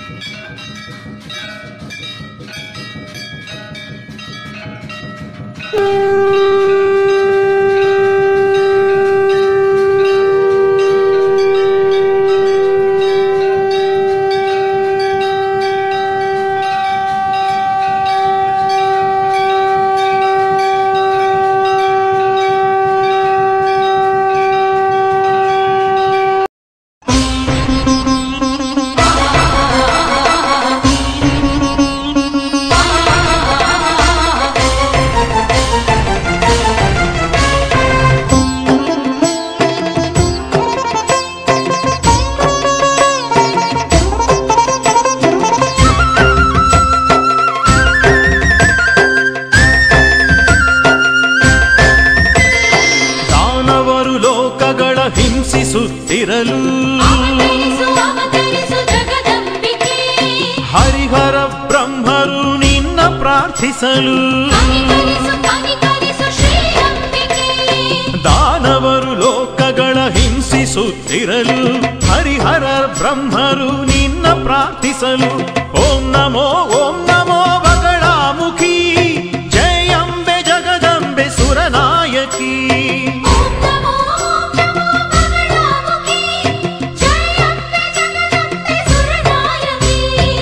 ದಾನವರು ಲೋಕಗಳ ಹಿಂಸಿಸುತ್ತಿರಲು ಅವತರಿಸು ಅವತರಿಸು ಜಗದಂಬಿಕೆ ಹರಿಹರ ಬ್ರಹ್ಮರು ನಿನ್ನ ಪ್ರಾರ್ಥಿಸಲು ಕನಿಕರಿಸು ಕನಿಕರಿಸು ಶ್ರೀರಂಬಿಕೆ ದಾನವರು ಲೋಕಗಳ ಹಿಂಸಿಸುತ್ತಿರಲು ಹರಿಹರ ಬ್ರಹ್ಮರು ನಿನ್ನ ಪ್ರಾರ್ಥಿಸಲು ಓಂ ನಮೋ ಓಂ ನಮೋ ಬಗಳಾಮುಖಿ ಜಯಂಬೆ ಜಗದಂಬೆ ಸುರನಾಯಕಿ ಓಂ ನಮೋ ಓಂ ನಮೋ ಮಂಗಳಾಮುಖಿ ಜಯಂಬೆ ಜಗದಂಬೆ ಸುರನಾಯಕಿ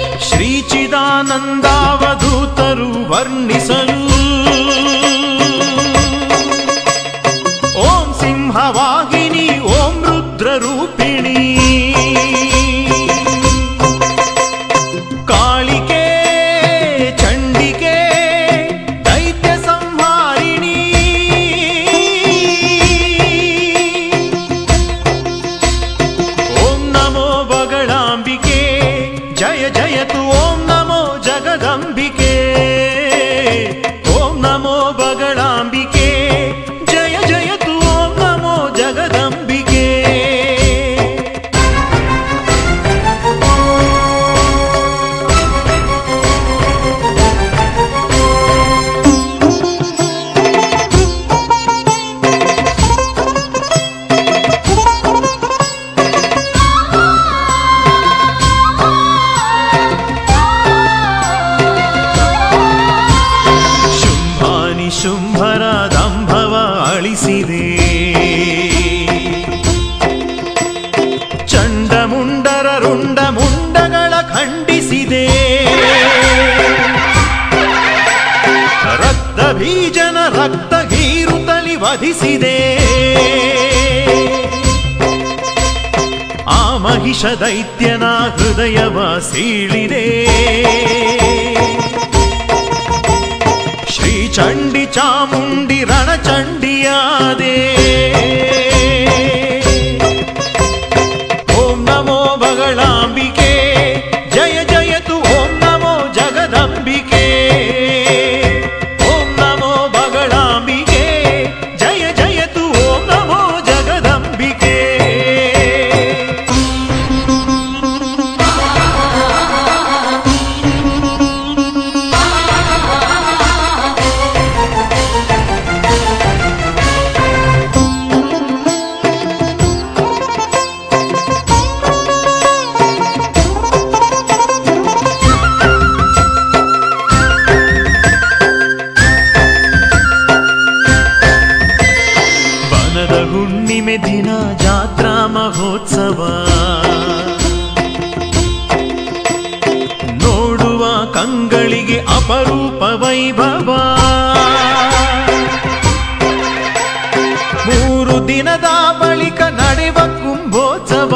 ಶ್ರೀಚಿದಾನಂದಾವಧೂತರು ವರ್ಣಿಸಲು ಓಂ ಸಿಂಹವಾಹಿನಿ ಓಂ ರುದ್ರರೂಪಿಣಿ ಕಾಳಿಕೆ ಚಂಡಿಕೆ ದೈತ್ಯ ಸಂಹಾರಿಣಿ ಓಂ ನಮೋ ಬಗಳಾಂಬಿಕೆ ಜಯ ಜಯತು ಓಂ ನಮೋ ಜಗದಂಬಿಕೆ ಓಂ ನಮೋ ಬಗಳಾಂಬಿಕೆ ಜಯ ಜಯತು ಓಂ ನಮೋ ಜಗದಂಬಿಕೆ ಶುಂಭಾನಿ ಶುಂಭರ ದಂಭವ ಅಳಿಸಿದೆ ಚಂಡಮುಂಡರ ರುಂಡ ಮುಂಡಗಳ ಖಂಡಿಸಿದೆ ರಕ್ತ ಬೀಜನ ರಕ್ತ ಹೀರುತ್ತಲಿ ವಧಿಸಿದೆ ಆ ಮಹಿಷ ದೈತ್ಯನ ಹೃದಯವ ಸೀಳಿದೆ ಶ್ರೀ ಚಂಡಿ ಚಾಮುಂಡಿ ರಣಚಂಡಿಯಾದೆ ಓಂ ನಮೋ ಬಗಳಾಂಬಿಕೆ ಜಯ ಜಯತು ಓಂ ನಮೋ ಜಗದಂಬಿಕೆ ಓಂ ನಮೋ ಬಗಳಾಂಬಿಕೆ ಜಯ ಜಯತು ಓಂ ನಮೋ ಜಗದಂಬಿಕೆ ಬನದ ಹುಣ್ಣಿಮೆ ದಿನ ಜಾತ್ರಾ ಮಹೋತ್ಸವ ನೋಡುವ ಕಂಗಳಿಗೆ ಅಪರೂಪ ವೈಭವ ಮೂರು ದಿನದ ಬಳಿಕ ನಡೆವ ಕುಂಭೋತ್ಸವ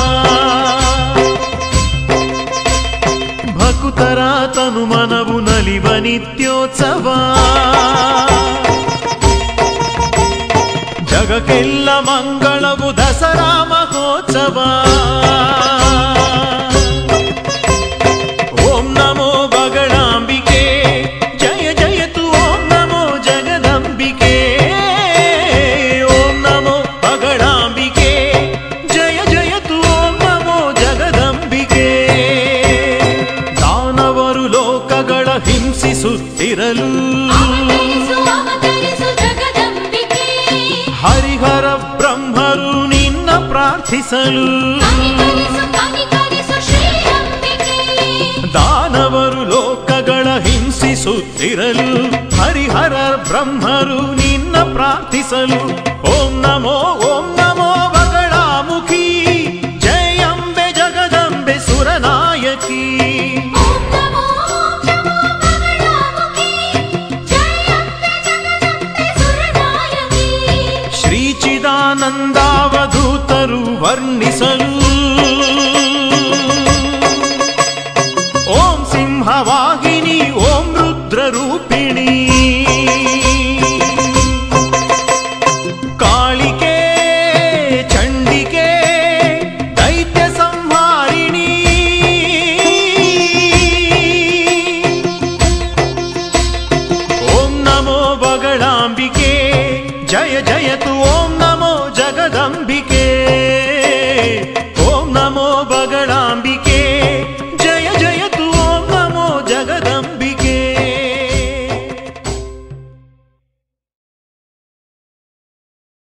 ಭಕುತರ ತನು ಮನವು ನಲಿವ ನಿತ್ಯೋತ್ಸವ ಜಗಕ್ಕೆಲ್ಲ ಮಂಗಳವು ದಸರಾ ಮಹೋತ್ಸವ ಓಂ ನಮೋ ಬಗಳಾಂಬಿಕೆ ಜಯ ಜಯತು ಓಂ ನಮೋ ಜಗದಂಬಿಕೆ ಓಂ ನಮೋ ಬಗಳಾಂಬಿಕೆ ಜಯ ಜಯತು ಓಂ ನಮೋ ಜಗದಂಬಿಕೆ ದಾನವರು ಲೋಕಗಳ ಹಿಂಸಿಸುತ್ತಿರಲು ಅವತರಿಸು ಅವತರಿಸು ಜಗದಂಬಿಕೆ ಹರಿಹರ ಬ್ರಹ್ಮರು ನಿನ್ನ ಪ್ರಾರ್ಥಿಸಲು ಕನಿಕರಿಸು ಕನಿಕರಿಸು ಶ್ರೀರಂಬಿಕೆ ನಿಂತಿರಲು ಹರಿಹರ ಬ್ರಹ್ಮರು ನಿನ್ನ ಪ್ರಾರ್ಥಿಸಲು